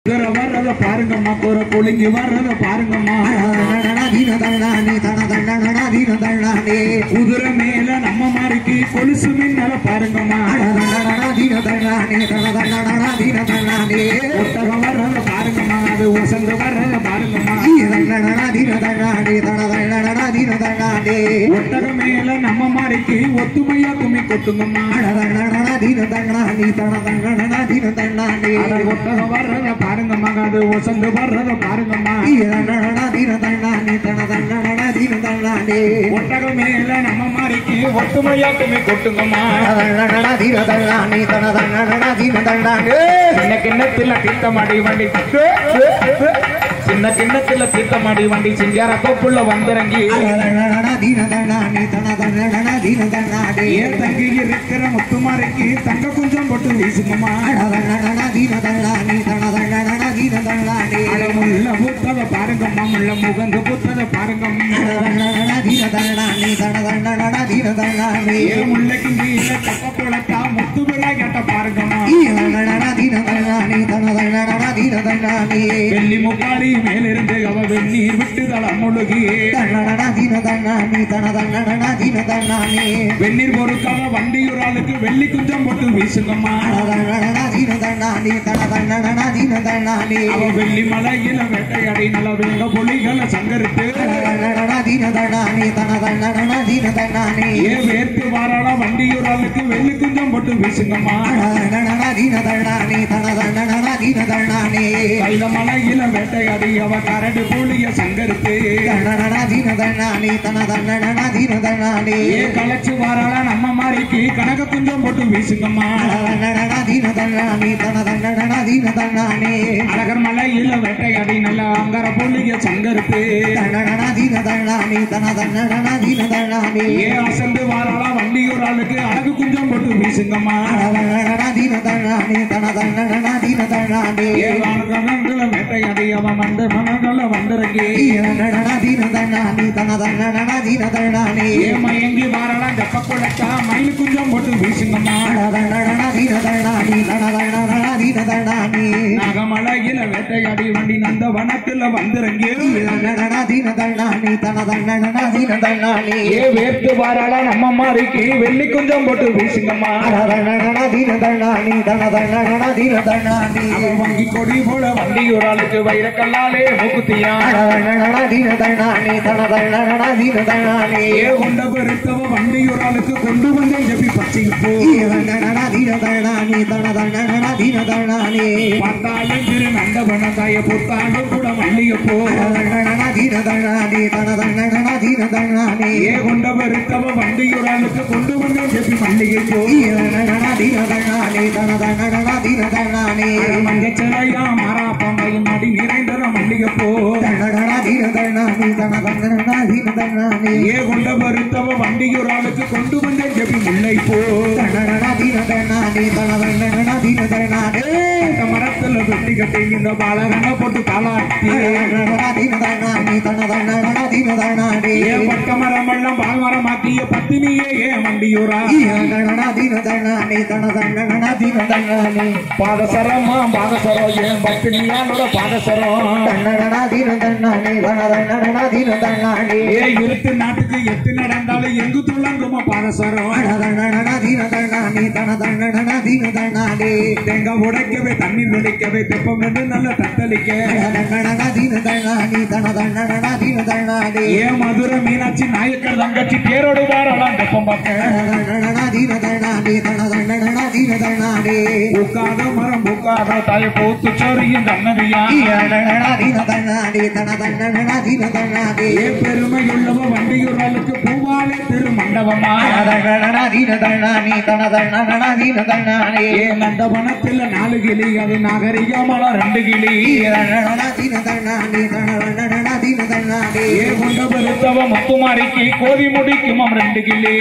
குதிரை வர்றத பாருங்கம்மா குதிரை குலுங்கி வர்றத பாருங்கம்மா குதிரை மேல நம்ம மாதிரிக்கு கொலுசு மின்னல பாருங்கம்மா ஒட்டகம் வர்றத பாருங்கம்மா அது ஒசந்து வர்றத பாருங்கம்மா ஒட்டகம் மேல நம்ம மாதிரிக்கு ஒத்துமையா கும்மி கொட்டுங்கம்மா அட ஒட்டகம் வர்றத பாருங்கம்மா அது ஒசந்து வர்றத பாருங்கம்மா ஒட்டகம் மேல நம்ம மாதிரிக்கு ஒத்துமையா கும்மி கொட்டுங்கம்மா சின்ன கிண்ணத்துல தீர்த்தமாடி வண்டி சின்ன கிண்ணத்துல தீர்த்தமாடி வண்டி சிங்கார தோப்புள்ள வந்திறங்கி ஏன் தங்கி இருக்கிற முத்துமாரிக்கு தங்க குஞ்சம் போட்டு வீசுங்கம்மா அட முள்ள பூத்தத பாருங்கம்மா முள்ள முகந்து பூத்தத பாருங்கம்மா ஏன் முள்ளைக்கு கீழே தக்க குளத்தா முத்து விழா கேட்ட பாருங்கம்மா வெள்ளி முக்காடி மேலிருந்து அவ வெந்நீர் விட்டு தளம் முழுகி வெந்நீர் பொறுக்காக வண்டியூர் ஆளுக்கு வெள்ளி குஞ்சம் போட்டு வீசுங்கம்மா அவ வெள்ளி மலையில வேட்டையாடி நல்ல வேங்க பொலிகளை சங்கரித்து ஏ வேர்த்து வாராள வண்டியூர் ஆளுக்கு வெள்ளி குஞ்சம் போட்டு வீசுங்கம்மா கைல மலையில வேட்டையாடி அவ கரடு புளிய சங்கரித்து ஏ களைச்சு வாராள நம்ம மாதிரிக்கு கனக குஞ்சம் போட்டு வீசுங்கம்மா அழகர் மலையில வேட்டையாடி நல்ல அங்கர புளிய சங்கரித்து ஏ அசந்து வாராள வண்டியூர் ஆளுக்கு அழகு குஞ்சம் போட்டு வீசுங்கம்மா ஏ வானகரங்களை வேட்டையாடி அவன் வந்து மனங்களை வந்திறங்கி ஏ மயங்கி வாராள தெப்ப குளத்தா மயில் குஞ்சம் போட்டு வீசுங்கம்மா நாகமலையில வேட்டையாடி வண்டி நந்த வனத்துல வந்திறங்கி ஏ வேர்த்து வாராள நம்ம மாதிரிக்கு வெள்ளி குஞ்சம் போட்டு வீசுங்கம்மா அவன் வங்கி கொடி போல வண்டி ஒரு ஆளுக்கு வைரக்கல்லாலே மூக்குத்தியா ஏ கொண்ட பெருத்தவ வண்டி ஒரு ஆளுக்கு கொண்டு வந்து ஜப்பி பச்சை போ பார்த்தாலும் திரு நந்தவன தாய பொத்தாலும் கூட மல்லிகை போ ஏ கொண்ட பெருத்தவ வண்டி ஒரு ஆளுக்கு கொண்டு வந்து ஜப்பி மல்லிகை போ மஞ்சச்சலையா மாறா பம்பையும் மடி நிறைந்தர மல்லிகை போ ஏ கொண்ட பெருத்தவ வண்டி ஒரு ஆளுக்கு கொண்டு வந்து ஜப்பி முல்லை போ இந்த மரத்துல வெட்டி கட்டி இந்த பாலகண்ண போட்டு தாளாட்டி ஏ பக்க மரம் எல்லாம் பால் மரமாக்கிய பத்தினியே ஏ வண்டியூரா பாதசரமா பாதசரம் ஏன் பத்தினியானோட பாதசரம் ஏ இருட்டு நாட்டுக்கு எட்டு நடந்தாலும் எங்கு துள்ளங்குமா பாதசரம் தேங்க உடைக்கவே தண்ணீர் வெடிக்கவே தெப்பம் என்று நல்ல தத்தளிக்க ஏ மதுரை மீனாட்சி நாயக்கர் தங்கச்சி பேரோடு வாரலாம் தெப்பம் பார்க்க உட்காத மரம் உட்காத தாய போத்து சோரியும் கண்ணதியா ஏ பெருமையுள்ளவ வண்டியூர்களுக்கு பூவாலே திரு மண்டபமா ஏ நந்தவனத்தில் நாலு கிளி அது நாகரிகமான ரெண்டு கிளி ஏ கொண்ட பெருத்தவ முத்துமாரிக்கு கோதி முடிக்கும் ரெண்டு கிளி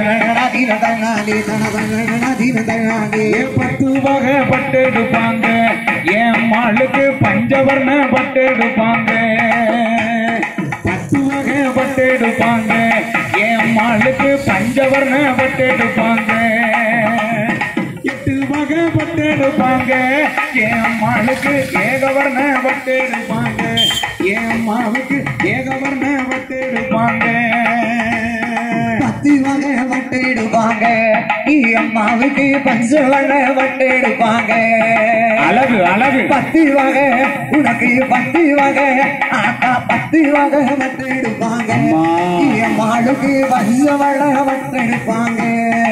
ஏ பத்து வகை பட்டு எடுப்பாங்க என் மாளுக்கு பஞ்சவர்ண பட்டு எடுப்பாங்க பத்து வகை பட்டு எடுப்பாங்க என் மாளுக்கு பஞ்சவர்ண பட்டு எடுப்பாங்க எட்டு வகை பட்டு எடுப்பாங்க என் அம்மாளுக்கு ஏகவர்ண பட்டு எடுப்பாங்க என் அம்மாவுக்கு ஏகவர்ண பட்டு எடுப்பாங்க பத்து வகை வட்டு எடுப்பாங்க நீ அம்மாவுக்கு பஞ்ச வகை வட்டு எடுப்பாங்க அழகு அழகு பத்து வகை உனக்கு பத்து வகை ஆத்தா பத்து வகை வட்டு எடுப்பாங்க அம்மா. நீ அம்மாளுக்கு பஞ்ச வகை வட்டு எடுப்பாங்க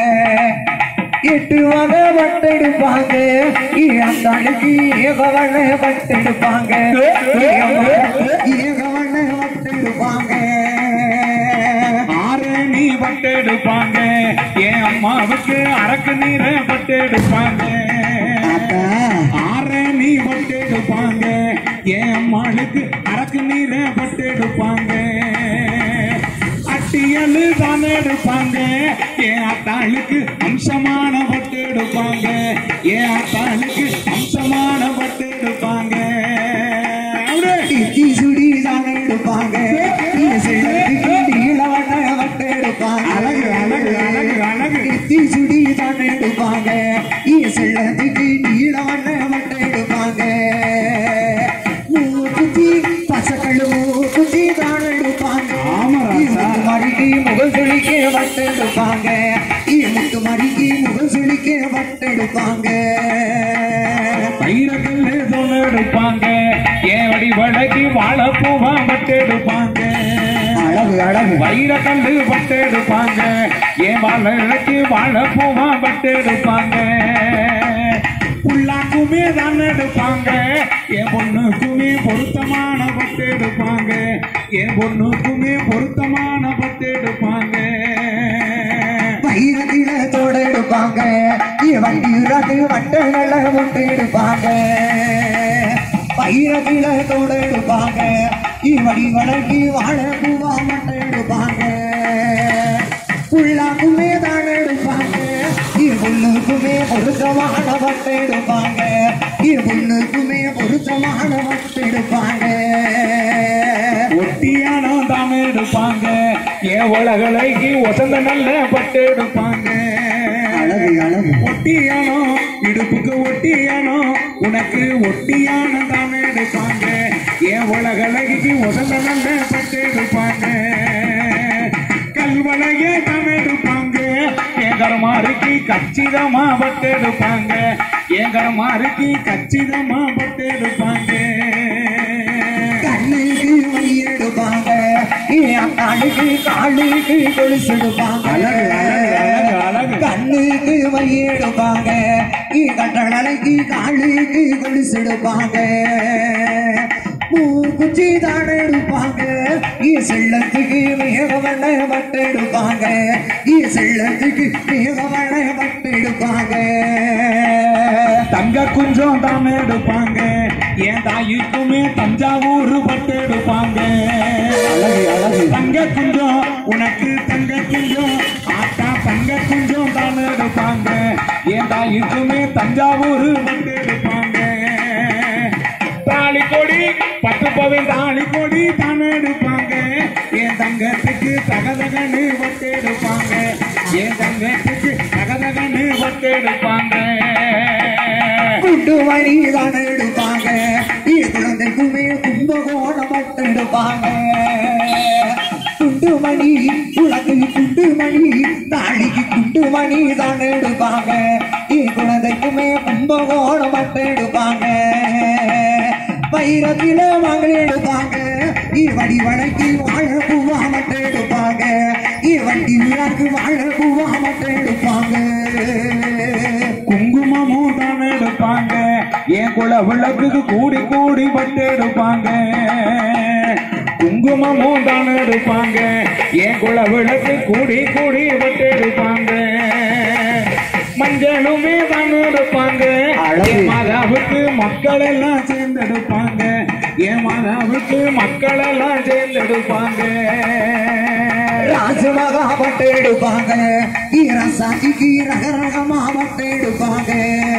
எட்டு வகை வட்டு எடுப்பாங்க நீ அந்தாளுக்கு ஏக வகை வட்டு எடுப்பாங்க நீ அம்மாளுக்கு ஏக வகை வட்டு எடுப்பாங்க ஆறு நீ பட்டு எடுப்பாங்க என் அம்மாவுக்கு அரக்கு நீரை பட்டு எடுப்பாங்க ஆத்தா ஆறு நீ பட்டு எடுப்பாங்க என் அம்மாளுக்கு அரக்கு நீரை பட்டு எடுப்பாங்க அட்டியலு தான் எடுப்பாங்க என் அத்தாளுக்கு அம்சமான பட்டு எடுப்பாங்க என் அத்தாளுக்கு அம்சமான பட்டு எடுப்பாங்க அப்படியே. டிக்கி சுடி தான் எடுப்பாங்க நீளவண்ண வட்டு எடுப்பாங்க அழகு, அழகு, அழகு, அழகு. டிக்கி சுடி தான் எடுப்பாங்க செல்லத்துக்கு நீளவண்ண வட்டு எடுப்பாங்க மூக்குத்தி பசக்கள் மூக்குத்தி தான் எடுப்பாங்க ஆமா, ராசா. முத்து மடிக்கு முகல் சுழிக்க வட்டு எடுப்பாங்க முத்து மடிக்கு முகல் சுழிக்க வட்டு எடுப்பாங்க பயிரகல்ல சொன்ன எடுப்பாங்க ஏன் வடி வடக்கி வாழைப்பூவா பட்டு எடுப்பாங்க அழகு அழகு வைரக்கல்லு பட்டு எடுப்பாங்க ஏன் வாழைக்கு வாழைப்பூவா பட்டு எடுப்பாங்க புல்லாக்குமே தான் எடுப்பாங்க என் பொண்ணுக்குமே பொருத்தமான பட்டு எடுப்பாங்க என் பொண்ணுக்குமே பொருத்தமான பட்டு எடுப்பாங்க வைரத்தில தோட எடுப்பாங்க வண்டி ராட்டு வட்டங்கள முட்டு எடுப்பாங்க வைரத்தில தோட எடுப்பாங்க வடி வளர்க்கி வாழ பூவா மட்டை எடுப்பாங்க புல்லாக்குமே தான் எடுப்பாங்க பொண்ணுக்குமே பொருத்தமான வட்டை எடுப்பாங்க பொண்ணுக்குமே பொருத்தமான வட்டை எடுப்பாங்க ஒட்டியானோ தாம எடுப்பாங்க ஏன் உலகலைக்கு ஒசந்த நல்ல பட்டு எடுப்பாங்க அழகு அழகு ஒட்டியானோ இடுப்புக்கு ஒட்டியானோ உனக்கு ஒட்டியான தானே எடுப்பாங்க ஏன் உலகலைக்கு ஒசந்த நல்ல பட்டு எடுப்பாங்க கல்வளையே தானே எடுப்பாங்க என் கருமாருக்கு கச்சிதமா பட்டு எடுப்பாங்க என் கருமாருக்கு கச்சிதமா பட்டு எடுப்பாங்க கண்ணுக்கு மை எடுப்பாங்க அக்காளுக்கு காலுக்கு கொலுசு எடுப்பாங்க அழகு, அழகு, அழகு, அழகு. கண்ணுக்கு மை எடுப்பாங்க கட்டளைக்கு காலுக்கு கொலுசு எடுப்பாங்க மூக்குச்சி தான் எடுப்பாங்க செல்லத்துக்கு மேகவண்ண வட்டு எடுப்பாங்க செல்லத்துக்கு மேகவண்ண வட்டு எடுப்பாங்க தங்க குஞ்சம் தானே எடுப்பாங்க என் தாய்க்குமே தஞ்சாவூர் பட்டு எடுப்பாங்க அழகு அழகு தங்க குஞ்சம் உனக்கு தங்க குஞ்சம் ஆத்தா தங்க குஞ்சம் தானே எடுப்பாங்க என் தாய்க்குமே தஞ்சாவூர் பட்டு எடுப்பாங்க தாலி கொடி பத்து பவன் தாலி கொடி தானே எடுப்பாங்க என் தங்கத்துக்கு தகதகன்னு பட்டு எடுப்பாங்க என் தங்கத்துக்கு தகதகன்னு பட்டு எடுப்பாங்க குண்டு மணி தான் எடுப்பாங்க குழந்தைக்குமே கும்பகோணம் மட்டும் எடுப்பாங்க குண்டு மணி உனக்கு குண்டு மணி தாலிக்கு குண்டு மணி தான் எடுப்பாங்க குழந்தைக்குமே கும்பகோணம் மட்டும் எடுப்பாங்க வைரத்தில மகள் எடுப்பாங்க வடி வடக்கி வாழ பூவா மட்டும் எடுப்பாங்க வண்டி விழாக்கு வாழ பூவா மட்டும் எடுப்பாங்க குங்குமமும் தான் எடுப்பாங்க என் குல விளக்குக்கு கூடி கூடி பட்டு எடுப்பாங்க குங்குமமும் தான் எடுப்பாங்க என் குல விளக்கு கூடி கூடி பட்டு எடுப்பாங்க மஞ்சளுமே தான் எடுப்பாங்க அழகு. என் மாதாவுக்கு மக்கள் எல்லாம் சேர்ந்து எடுப்பாங்க என் மாதாவுக்கு மக்கள் எல்லாம் சேர்ந்து எடுப்பாங்க ராஜமகா பட்டு எடுப்பாங்க ஈரசாதிக்கு ரக ரகமா பட்டு எடுப்பாங்க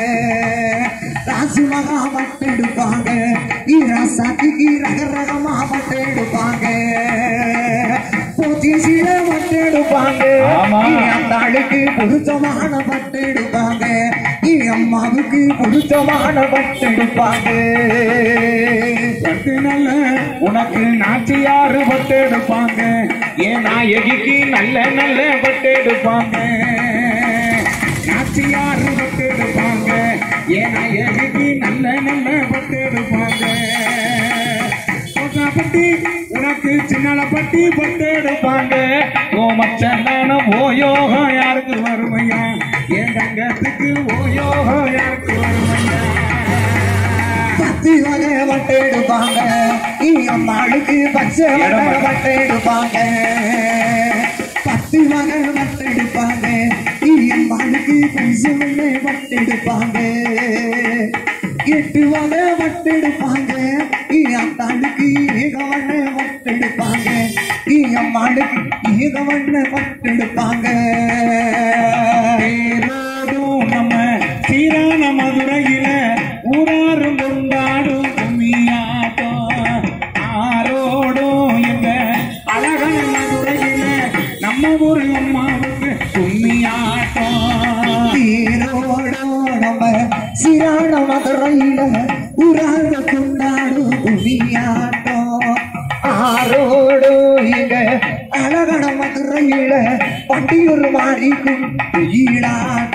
ராஜமகா பட்டு எடுப்பாங்க ஈரசாதிக்கு ரக ரகமா பட்டு எடுப்பாங்க போத்தீசில பட்டு எடுப்பாங்க ஆமா. அந்த ஆளுக்கு பொருத்தமான பட்டு எடுப்பாங்க அம்மாவுக்கு பிடிச்சமான பட்டெடுப்பாங்க பட்டு நல்ல உனக்கு நாச்சியாரு பட்டு எடுப்பாங்க என் நாயகிக்கு நல்ல நல்ல பட்டு எடுப்பாங்க நாச்சியாரு பட்டு எடுப்பாங்க என் நாயகிக்கு நல்ல நல்ல பட்டு எடுப்பாங்க பட்டி உனக்கு சின்னல பட்டி பட்டு எடுப்பாங்க ஓ மச்சனானம் ஓ யோகம் யாருக்கு வறுமையா என் தங்கத்துக்கு ஓ யோகம் யாருக்கு வறுமையா பத்து வகை பட்டெடுப்பாங்க அம்மாளுக்கு பச்சை வகை பட்டெடுப்பாங்க பத்து வகை பட்டெடுப்பாங்க அம்மாளுக்கு பச்சை வகை பட்டெடுப்பாங்க எட்டு வகை பட்டெடுப்பாங்க அத்தாளுக்கு ஏகவண்ண பட்டெடுப்பாங்க அம்மாளுக்கு ஏகவண்ண பட்டெடுப்பாங்க பேரோடும் நம்ம சீரான மதுரையில ஊராரும் கொண்டாடும் கும்மியாட்டம் ஆரோடும் எங்க அழகான மதுரையில நம்ம ஊரு அம்மாவுக்கு கும்மியாட்டம் தீரோடோ நம்ம சிரான மதுரையில உராக கொண்டாடும் புவியாட்டம் ஆரோடோ இங்க அழகன மதுரையில பண்டியூர் மாறிக்கும் உயிராட்டம்